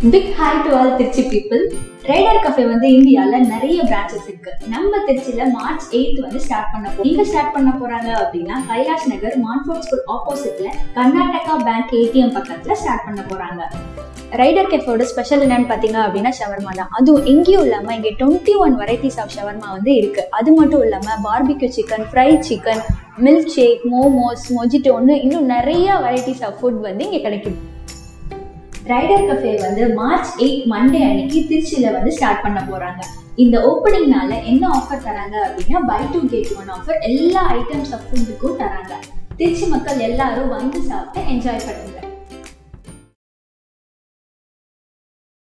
big hi to all Trichy people Rider Cafe வந்து இந்தியால நிறைய பிரான்ச்சஸ் இருக்கு நம்ம திருச்சியில மார்ச் எயித் வந்து ஸ்டார்ட் பண்ண போறோம் எங்க ஸ்டார்ட் பண்ண போறாங்க அப்படின்னா கைலாஷ் நகர் மான்ஃபோர்ட் ஸ்கூல் ஆப்போசிட்ல கர்நாடகா பேங்க் ஏடிஎம் பக்கத்துல ஸ்டார்ட் பண்ண போறாங்க ரைடர் கெஃபோட ஸ்பெஷல் என்னன்னு பார்த்தீங்க அப்படின்னா ஷவர்மா தான் அதுவும் எங்கேயும் இல்லாமல் இங்கே twenty one varieties of shawarma வந்து இருக்கு அது மட்டும் இல்லாமல் barbecue chicken fried chicken milk shake momos மொஜிட்டோன்னு இன்னும் நிறைய வெரைட்டிஸ் ஆஃப் ஃபுட் வந்து இங்கே கிடைக்குது ரைடர் கஃபே வந்து மார்ச் எயிட் மண்டே அன்னைக்கு திருச்சியில வந்து ஸ்டார்ட் பண்ண போறாங்க இந்த ஓப்பனிங்னால என்ன ஆஃபர் தராங்க அப்படின்னா buy two get one offer எல்லா ஐட்டம்ஸ் ஆஃப் ஃபுட்டுக்கும் தராங்க திருச்சி மக்கள் எல்லாரும் வந்து சாப்பிட்டு என்ஜாய் பண்ணுங்க